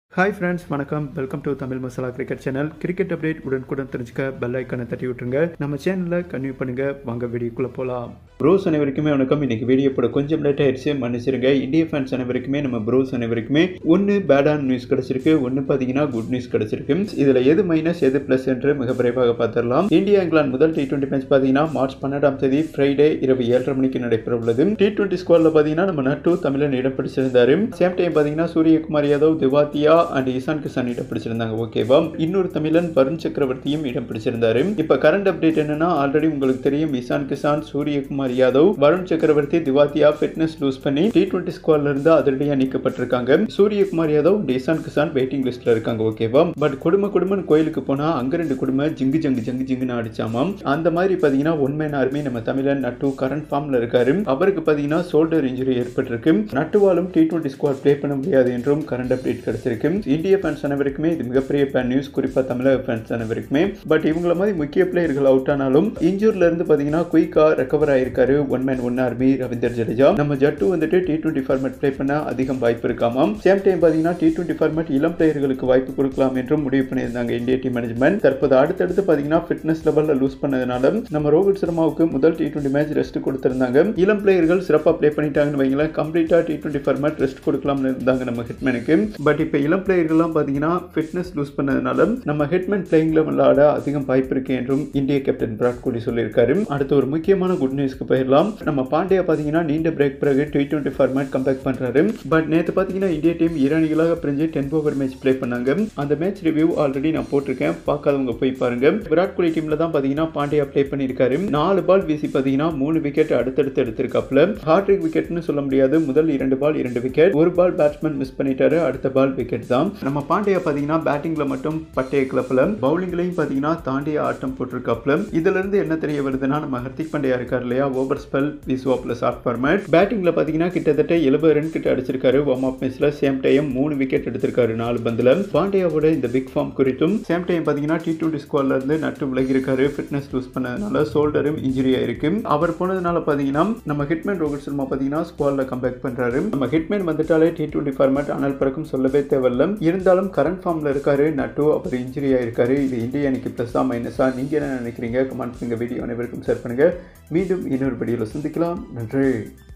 hi friends வணக்கம் welcome to Tamil Masala cricket channel cricket update உடனுக்குடன் தெரிஞ்சுக்க பெல் ஐக்கனை தட்டி விட்டுருங்க நம்ம சேனலில் கன்டினியூ பண்ணுங்க வாங்க வீடியோக்குள்ளே போகலாம் ப்ரோஸ் அனைவருக்குமே வணக்கம் இன்னைக்கு வீடியோ போட கொஞ்சம் லேட் ஆயிடுச்சு மன்னிச்சிருங்க இந்திய ஃபேன்ஸ் அனைவருக்குமே நம்ம ப்ரோஸ் அனைவருக்குமே ஒன்று பேடான நியூஸ் கிடைச்சிருக்கு ஒன்று பார்த்தீங்கன்னா குட் நியூஸ் கிடைச்சிருக்கு இதில் எது மைனஸ் எது ப்ளஸ் என்று மிக விரைவாக பார்த்துடலாம் இந்தியா இங்கிலாந்து முதல் டி டுவெண்ட்டி மேட்ச் பார்த்தீங்கன்னா மார்ச் பன்னெண்டாம் தேதி ஃப்ரைடே இரவு ஏழரை மணிக்கு நடைபெற உள்ளது டி டுவெண்ட்டி ஸ்குவாடில் பார்த்தீங்கன்னா நம்ம நட்டு தமிழன் இடம் பிடிச்சிருந்தாரு சேம் டைம் பார்த்தீங்கன்னா சூரியகுமார் யாதவ் திவாத்தியா அண்ட் இசான் கிசான் இடம் பிடிச்சிருந்தாங்க ஓகேவா இன்னொரு தமிழன் வருண் சக்கரவர்த்தியும் இடம் பிடிச்சிருந்தாரு இப்போ கரண்ட் அப்டேட் என்னன்னா ஆல்ரெடி உங்களுக்கு தெரியும் இசான் கிசான் சூரியகுமார் யாதவ் வருண் சக்கரவர்த்தி திவாத்தியா ஃபிட்னஸ் லூஸ் பண்ணி டி டுவெண்ட்டி ஸ்குவாட்ல இருந்து அதிரடியா நீக்கப்பட்டிருக்காங்க சூரியகுமார் யாதவ் அண்ட் இசான் கிசான் வெயிட்டிங் லிஸ்ட்ல இருக்காங்க ஓகேவா பட் குடும்ப குடும்பம் கோயிலுக்கு போனா அங்க ரெண்டு குடும்பம் ஜிங்கு ஜங்கு ஜங்கு ஜிங்குன்னு அடிச்சாமாம் அந்த மாதிரி பாத்தீங்கன்னா ஒன்மேன் ஆர்மி நம்ம தமிழன் நட்டு கரண்ட் ஃபார்ம்ல இருக்காரு அவருக்கு பாத்தீங்கன்னா ஷோல்டர் இன்ஜுரி ஏற்பட்டிருக்கு நட்டுவாலும் டி டுவெண்ட்டி ஸ்குவாட் ப்ளே பண்ண முடியாது என்றும் கரண்ட் அப்டேட் கிடைச்சிருக்கு இந்திய ஃபேன்ஸ் அனைவருக்குமே இது மிகப்பெரிய பேன் நியூஸ் குறிப்பா தமிழக ஃபேன்ஸ் அனைவருக்குமே பட் இவங்கள மாதிரி முக்கிய பிளேயர்கள் அவுட் ஆனாலும் இன்ஜூர்ல இருந்து பாத்தீங்கன்னா குயிக்கா ரெக்கவர் ஆயிருக்காரு one man one army Ravindra Jadeja நம்ம ஜட்டு வந்துட்டு டி டுவெண்ட்டி ஃபார்மேட் ப்ளே பண்ண அதிகம் வாய்ப்பு இருக்காமாம் சேம் டைம் பாத்தீங்கன்னா டி டுவெண்ட்டி ஃபார்மேட் இளம் பிளேயர்களுக்கு வாய்ப்பு கொடுக்கலாம் என்றும் முடிவு பண்ணியிருந்தாங்க இந்திய டீம் மேனேஜ்மெண்ட் தற்போது அடுத்தடுத்து பாத்தீங்கன்னா ஃபிட்னஸ் லெவல்ல லூஸ் பண்ணதுனால நம்ம ரோஹித் சர்மாவுக்கு முதல் டி டுவெண்ட்டி மேட்ச் ரெஸ்ட் கொடுத்திருந்தாங்க இளம் பிளேயர்கள் சிறப்பாக ப்ளே பண்ணிட்டாங்கன்னு வைங்களேன் கம்ப்ளீட்டா டி டுவெண்ட்டி ஃபார்மேட் ரெஸ்ட் கொடுக்கலாம்னு இருந்தாங்க நம்ம ஹிட்மேனுக்கு பட் இப்போ இளம் பிளேயர்கள்லாம் பார்த்தீங்கன்னா ஃபிட்னஸ் லூஸ் பண்ணதுனால நம்ம ஹிட்மேன் பிளேயிங்ல விளையாட அதிகம் வாய்ப்பு இருக்கு என்றும் இந்திய கேப்டன் விராட் கோலி சொல்லியிருக்காரு அடுத்து ஒரு முக்கியமான குட் நியூஸ்க்கு போயிடலாம் நம்ம பாண்டியா பார்த்தீங்கன்னா நீண்ட பிரேக் பிறகு டி டுவெண்ட்டி ஃபார்மேட் கம்பேக் பண்றாரு பட் நேற்று பார்த்தீங்கன்னா இந்திய டீம் இரு அணிகளாக பிரிஞ்சு டென் ஓவர் மேட்ச் ப்ளே பண்ணாங்க அந்த மேட்ச் ரிவ்யூ ஆல்ரெடி நான் போட்டிருக்கேன் பார்க்காதவங்க போய் பாருங்க விராட் கோலி டீம்ல தான் பார்த்தீங்கன்னா பாண்டியா ப்ளே பண்ணியிருக்காரு நாலு பால் வீசி பார்த்தீங்கன்னா மூணு விக்கெட் அடுத்தடுத்து எடுத்திருக்காப்ல ஹார்ட்ரிக் விக்கெட்னு சொல்ல முடியாது முதல் இரண்டு பால் இரண்டு விக்கெட் ஒரு பால் பேட்ஸ்மேன் மிஸ் பண்ணிட்டாரு அடுத்த பால் விக்கெட் தான் நம்ம பாண்டியா பார்த்தீங்கன்னா பேட்டிங்ல மட்டும் பட்டைய கிளப்ல பவுலிங்லையும் பார்த்தீங்கன்னா தாண்டிய ஆட்டம் போட்டிருக்காப்ல இதுல இருந்து என்ன தெரிய வருதுன்னா நம்ம ஹர்திக் பாண்டியா இருக்கார் இல்லையா ஓவர் ஸ்பெல் விஸ்வா பிளஸ் ஆஃப் ஃபார்மேட் பேட்டிங்ல பார்த்தீங்கன்னா கிட்டத்தட்ட எழுபது ரன் கிட்ட அடிச்சிருக்காரு வார்ம் அப் மேட்ச்ல சேம் டைம் மூணு விக்கெட் எடுத்திருக்காரு நாலு பந்துல பாண்டியாவோட இந்த பிக் ஃபார்ம் குறித்தும் சேம் டைம் பார்த்தீங்கன்னா டி டுவெண்ட்டி ஸ்குவாட்ல இருந்து நட்டு விலகி இருக்காரு ஃபிட்னஸ் லூஸ் பண்ணதுனால ஷோல்டரும் இன்ஜுரி ஆயிருக்கு அவர் போனதுனால பார்த்தீங்கன்னா நம்ம ஹிட்மேன் ரோஹித் சர்மா பார்த்தீங்கன்னா ஸ்குவாட்ல கம்பேக் பண்றாரு நம்ம ஹிட்மேன் வந்துட்டாலே டி டுவெண்ட்டி ஃபார்மேட் ஆனால் பிறக்கும் சொல்லவே தேவையில்ல இருந்தாலும் கரண்ட் ஃபார்ம்ல இருக்காரு நட்டு அவர் இன்ஜுரி ஆயிருக்காரு இது இந்திய அணிக்கு பிளஸ்ஸா மைனஸா நீங்க என்ன நினைக்கிறீங்க கமெண்ட் பண்ணுங்க வீடியோ அனைவருக்கும் ஷேர் பண்ணுங்க மீண்டும் இன்னொரு வீடியோவில் சந்திக்கலாம் நன்றி